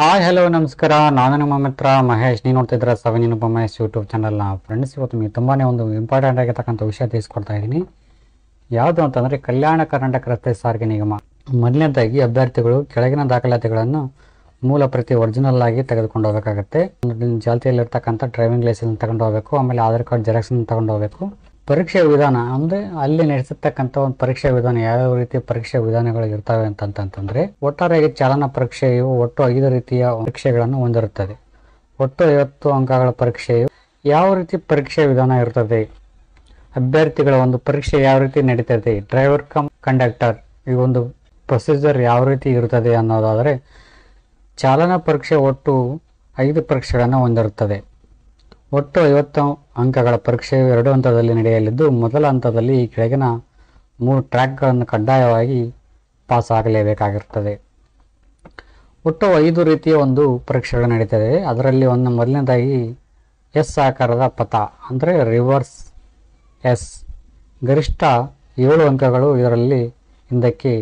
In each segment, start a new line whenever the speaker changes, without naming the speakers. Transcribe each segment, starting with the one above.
hi hello ನಮಸ್ಕಾರ ನಾನು ನಿಮ್ಮ ಮಿತ್ರ ಮಹೇಶ್ ನೀವು ನೋಡ್ತಿದ್ರ ಸೆವೆನ್ ಇನ್ ಮಹೇಶ್ ಯೂಟ್ಯೂಬ್ ಚಾನಲ್ನ ಫ್ರೆಂಡ್ಸ್ ಇವತ್ತು ನಿಮಗೆ ತುಂಬಾ ಒಂದು ಇಂಪಾರ್ಟೆಂಟ್ ಆಗಿರ್ತಕ್ಕಂಥ ವಿಷಯ ತಿಳಿಸ್ಕೊಡ್ತಾ ಇದ್ದೀನಿ ಯಾವುದು ಅಂತಂದರೆ ಕಲ್ಯಾಣ ಕರ್ನಾಟಕ ರಸ್ತೆ ಸಾರಿಗೆ ನಿಗಮ ಮೊದಲನೇದಾಗಿ ಅಭ್ಯರ್ಥಿಗಳು ಕೆಳಗಿನ ದಾಖಲಾತಿಗಳನ್ನು ಮೂಲ ಪ್ರತಿ ಒರಿಜಿನಲ್ ಆಗಿ ತೆಗೆದುಕೊಂಡು ಹೋಗಬೇಕಾಗತ್ತೆ ಚಾಲ್ತಿಯಲ್ಲಿರ್ತಕ್ಕಂಥ ಡ್ರೈವಿಂಗ್ ಲೈಸೆನ್ಸ್ ತಗೊಂಡು ಹೋಗಬೇಕು ಆಮೇಲೆ ಆಧಾರ್ ಕಾರ್ಡ್ ಜೆರಾಕ್ಸ್ ತಗೊಂಡು ಹೋಗಬೇಕು ಪರೀಕ್ಷೆ ವಿಧಾನ ಅಂದರೆ ಅಲ್ಲಿ ನಡೆಸತಕ್ಕಂಥ ಒಂದು ಪರೀಕ್ಷೆ ವಿಧಾನ ಯಾವ್ಯಾವ ರೀತಿಯ ಪರೀಕ್ಷೆ ವಿಧಾನಗಳು ಇರ್ತವೆ ಅಂತಂತಂದ್ರೆ ಒಟ್ಟಾರೆಯಾಗಿ ಚಾಲನಾ ಪರೀಕ್ಷೆಯು ಒಟ್ಟು ಐದು ರೀತಿಯ ಪರೀಕ್ಷೆಗಳನ್ನು ಹೊಂದಿರುತ್ತದೆ ಒಟ್ಟು ಐವತ್ತು ಅಂಕಗಳ ಪರೀಕ್ಷೆಯು ಯಾವ ರೀತಿ ಪರೀಕ್ಷೆ ವಿಧಾನ ಇರುತ್ತದೆ ಅಭ್ಯರ್ಥಿಗಳ ಒಂದು ಪರೀಕ್ಷೆ ಯಾವ ರೀತಿ ನಡೀತದೆ ಡ್ರೈವರ್ ಕಮ್ ಕಂಡಕ್ಟರ್ ಈ ಒಂದು ಪ್ರೊಸೀಜರ್ ಯಾವ ರೀತಿ ಇರುತ್ತದೆ ಅನ್ನೋದಾದರೆ ಚಾಲನಾ ಪರೀಕ್ಷೆ ಒಟ್ಟು ಐದು ಪರೀಕ್ಷೆಗಳನ್ನು ಹೊಂದಿರುತ್ತದೆ ಒಟ್ಟು ಐವತ್ತು ಅಂಕಗಳ ಪರೀಕ್ಷೆಯು ಎರಡು ಹಂತದಲ್ಲಿ ನಡೆಯಲಿದ್ದು ಮೊದಲ ಹಂತದಲ್ಲಿ ಈ ಕೆಳಗಿನ ಮೂರು ಟ್ರ್ಯಾಕ್ಗಳನ್ನು ಕಡ್ಡಾಯವಾಗಿ ಪಾಸ್ ಆಗಲೇಬೇಕಾಗಿರುತ್ತದೆ ಒಟ್ಟು ಐದು ರೀತಿಯ ಒಂದು ಪರೀಕ್ಷೆಗಳು ನಡೀತದೆ ಅದರಲ್ಲಿ ಒಂದು ಮೊದಲನೇದಾಗಿ ಎಸ್ ಆಕಾರದ ಪಥ ಅಂದರೆ ರಿವರ್ಸ್ ಎಸ್ ಗರಿಷ್ಠ ಏಳು ಅಂಕಗಳು ಇದರಲ್ಲಿ ಹಿಂದಕ್ಕೆ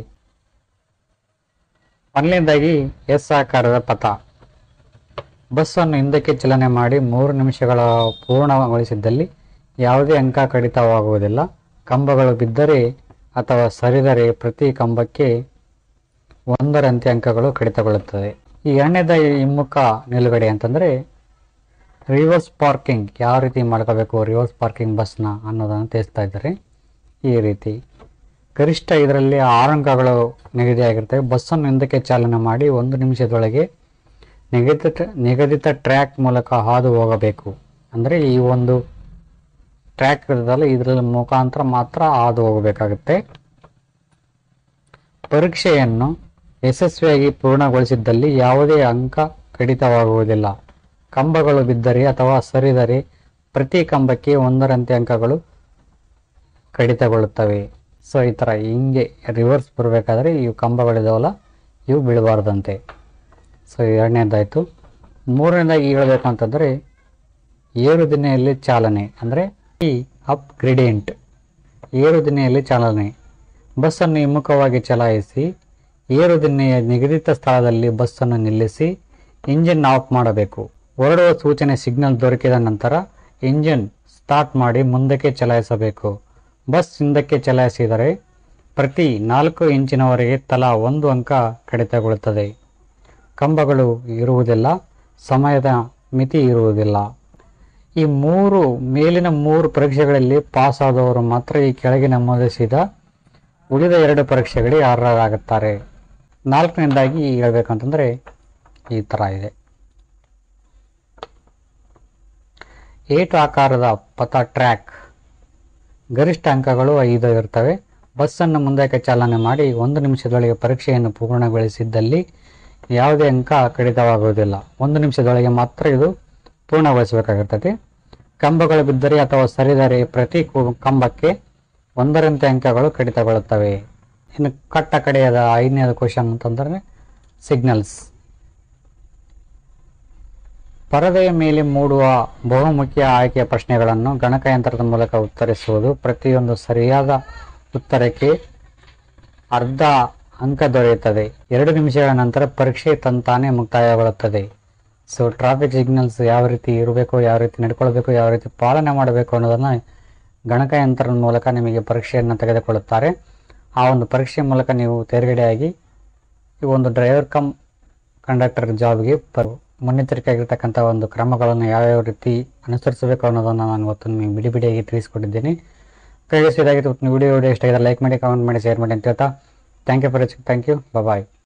ಮೊದಲನೇದಾಗಿ ಎಸ್ ಆಕಾರದ ಪಥ ಬಸ್ಸನ್ನು ಹಿಂದಕ್ಕೆ ಚಲನೆ ಮಾಡಿ ಮೂರು ನಿಮಿಷಗಳ ಪೂರ್ಣಗೊಳಿಸಿದ್ದಲ್ಲಿ ಯಾವುದೇ ಅಂಕ ಕಡಿತವಾಗುವುದಿಲ್ಲ ಕಂಬಗಳು ಬಿದ್ದರೆ ಅಥವಾ ಸರಿದರೆ ಪ್ರತಿ ಕಂಬಕ್ಕೆ ಒಂದರಂತೆ ಅಂಕಗಳು ಕಡಿತಗೊಳ್ಳುತ್ತದೆ ಈ ಎರಡನೇದಾಗಿ ಹಿಮ್ಮುಖ ನಿಲುಗಡೆ ಅಂತಂದರೆ ರಿವರ್ಸ್ ಪಾರ್ಕಿಂಗ್ ಯಾವ ರೀತಿ ಮಾಡ್ಕೋಬೇಕು ರಿವರ್ಸ್ ಪಾರ್ಕಿಂಗ್ ಬಸ್ನ ಅನ್ನೋದನ್ನು ತಿಳಿಸ್ತಾ ಇದ್ದಾರೆ ಈ ರೀತಿ ಗರಿಷ್ಠ ಇದರಲ್ಲಿ ಆರು ಅಂಕಗಳು ನಿಗದಿಯಾಗಿರ್ತವೆ ಬಸ್ಸನ್ನು ಹಿಂದಕ್ಕೆ ಚಾಲನೆ ಮಾಡಿ ಒಂದು ನಿಮಿಷದೊಳಗೆ ನಿಗದಿತ ನಿಗದಿತ ಟ್ರ್ಯಾಕ್ ಮೂಲಕ ಹಾದು ಹೋಗಬೇಕು ಅಂದರೆ ಈ ಒಂದು ಟ್ರ್ಯಾಕ್ ಇರೋದಲ್ಲ ಇದರಲ್ಲಿ ಮುಖಾಂತರ ಮಾತ್ರ ಹಾದು ಹೋಗಬೇಕಾಗುತ್ತೆ ಪರೀಕ್ಷೆಯನ್ನು ಯಶಸ್ವಿಯಾಗಿ ಪೂರ್ಣಗೊಳಿಸಿದ್ದಲ್ಲಿ ಯಾವುದೇ ಅಂಕ ಕಡಿತವಾಗುವುದಿಲ್ಲ ಕಂಬಗಳು ಬಿದ್ದರೆ ಅಥವಾ ಸರಿದರೆ ಪ್ರತಿ ಕಂಬಕ್ಕೆ ಒಂದರಂತೆ ಅಂಕಗಳು ಕಡಿತಗೊಳ್ಳುತ್ತವೆ ಸೊ ಈ ಥರ ಹಿಂಗೆ ರಿವರ್ಸ್ ಬರಬೇಕಾದ್ರೆ ಇವು ಕಂಬಗಳಿದಾವಲ್ಲ ಇವು ಬೀಳಬಾರ್ದಂತೆ ಸೊ ಎರಡನೇದಾಯಿತು ಮೂರನೇದಾಗಿ ಹೇಳಬೇಕು ಅಂತಂದರೆ ಏರು ದಿನೆಯಲ್ಲಿ ಚಾಲನೆ ಅಂದರೆ ಈ ಅಪ್ ಗ್ರಿಡಿಯಂಟ್ ಏರು ದಿನೆಯಲ್ಲಿ ಚಾಲನೆ ಬಸ್ಸನ್ನು ಹಿಮ್ಮುಖವಾಗಿ ಚಲಾಯಿಸಿ ಏರು ದಿನ್ನೆಯ ನಿಗದಿತ ಸ್ಥಳದಲ್ಲಿ ಬಸ್ಸನ್ನು ನಿಲ್ಲಿಸಿ ಇಂಜಿನ್ ಆಫ್ ಮಾಡಬೇಕು ಹೊರಡುವ ಸೂಚನೆ ಸಿಗ್ನಲ್ ದೊರಕಿದ ನಂತರ ಇಂಜಿನ್ ಸ್ಟಾರ್ಟ್ ಮಾಡಿ ಮುಂದಕ್ಕೆ ಚಲಾಯಿಸಬೇಕು ಬಸ್ ಹಿಂದಕ್ಕೆ ಚಲಾಯಿಸಿದರೆ ಪ್ರತಿ ನಾಲ್ಕು ಇಂಚಿನವರೆಗೆ ತಲಾ ಒಂದು ಅಂಕ ಕಡಿತಗೊಳ್ಳುತ್ತದೆ ಕಂಬಗಳು ಇರುವುದಿಲ್ಲ ಸಮಯದ ಮಿತಿ ಇರುವುದಿಲ್ಲ ಈ ಮೂರು ಮೇಲಿನ ಮೂರು ಪರೀಕ್ಷೆಗಳಲ್ಲಿ ಪಾಸ್ ಆದವರು ಮಾತ್ರ ಈ ಕೆಳಗೆ ನಮೂದಿಸಿದ ಉಳಿದ ಎರಡು ಪರೀಕ್ಷೆಗಳಿಗೆ ಅರ್ಹರಾಗುತ್ತಾರೆ ನಾಲ್ಕನೇದಾಗಿ ಹೇಳ್ಬೇಕಂತಂದರೆ ಈ ಥರ ಇದೆ ಏಟು ಆಕಾರದ ಪಥ ಟ್ರ್ಯಾಕ್ ಗರಿಷ್ಠ ಅಂಕಗಳು ಐದು ಇರ್ತವೆ ಬಸ್ಸನ್ನು ಮುಂದಕ್ಕೆ ಚಾಲನೆ ಮಾಡಿ ಒಂದು ನಿಮಿಷದೊಳಗೆ ಪರೀಕ್ಷೆಯನ್ನು ಪೂರ್ಣಗೊಳಿಸಿದ್ದಲ್ಲಿ ಯಾವುದೇ ಅಂಕ ಕಡಿತವಾಗುವುದಿಲ್ಲ ಒಂದು ನಿಮಿಷದೊಳಗೆ ಮಾತ್ರ ಇದು ಪೂರ್ಣಗೊಳಿಸಬೇಕಾಗುತ್ತದೆ ಕಂಬಗಳು ಬಿದ್ದರೆ ಅಥವಾ ಸರಿದರೆ ಪ್ರತಿ ಕು- ಕಂಬಕ್ಕೆ ಒಂದರಂತೆ ಅಂಕಗಳು ಕಡಿತಗೊಳ್ಳುತ್ತವೆ ಇನ್ನು ಕಟ್ಟ ಕಡೆಯದ ಐದನೇದು ಕ್ವಶನ್ ಅಂತಂದರೆ ಸಿಗ್ನಲ್ಸ್ ಪರದೆಯ ಮೇಲೆ ಮೂಡುವ ಬಹುಮುಖ್ಯ ಆಯ್ಕೆಯ ಪ್ರಶ್ನೆಗಳನ್ನು ಗಣಕಯಂತ್ರದ ಮೂಲಕ ಉತ್ತರಿಸುವುದು ಪ್ರತಿಯೊಂದು ಸರಿಯಾದ ಉತ್ತರಕ್ಕೆ ಅರ್ಧ ಅಂಕ ದೊರೆಯುತ್ತದೆ ಎರಡು ನಿಮಿಷಗಳ ನಂತರ ಪರೀಕ್ಷೆ ತಂತಾನೇ ಮುಕ್ತಾಯಗೊಳ್ಳುತ್ತದೆ ಸೊ ಟ್ರಾಫಿಕ್ ಸಿಗ್ನಲ್ಸ್ ಯಾವ ರೀತಿ ಇರಬೇಕು ಯಾವ ರೀತಿ ನಡ್ಕೊಳ್ಬೇಕು ಯಾವ ರೀತಿ ಪಾಲನೆ ಮಾಡಬೇಕು ಅನ್ನೋದನ್ನು ಗಣಕಯಂತ್ರದ ಮೂಲಕ ನಿಮಗೆ ಪರೀಕ್ಷೆಯನ್ನು ತೆಗೆದುಕೊಳ್ಳುತ್ತಾರೆ ಆ ಒಂದು ಪರೀಕ್ಷೆ ಮೂಲಕ ನೀವು ತೇರ್ಗಡೆಯಾಗಿ ಈ ಒಂದು ಡ್ರೈವರ್ ಕಮ್ ಕಂಡಕ್ಟರ್ ಜಾಬ್ಗೆ ಪ ಮುನ್ನೆಚ್ಚರಿಕೆ ಆಗಿರ್ತಕ್ಕಂಥ ಒಂದು ಕ್ರಮಗಳನ್ನು ಯಾವ್ಯಾವ ರೀತಿ ಅನುಸರಿಸಬೇಕು ಅನ್ನೋದನ್ನು ನಾನು ಇವತ್ತು ನಿಮಗೆ ಬಿಡಿ ಬಿಡಿಯಾಗಿ ತಿಳಿಸ್ಕೊಟ್ಟಿದ್ದೀನಿ ಕೈಗೆ ಇದಾಗಿತ್ತು ವಿಡಿಯೋ ವಿಡಿಯೋ ಇಷ್ಟ ಆಗಿದೆ ಲೈಕ್ ಮಾಡಿ ಕಾಮೆಂಟ್ ಮಾಡಿ ಶೇರ್ ಮಾಡಿ ಅಂತ ಹೇಳ್ತಾ thank you for watching thank you bye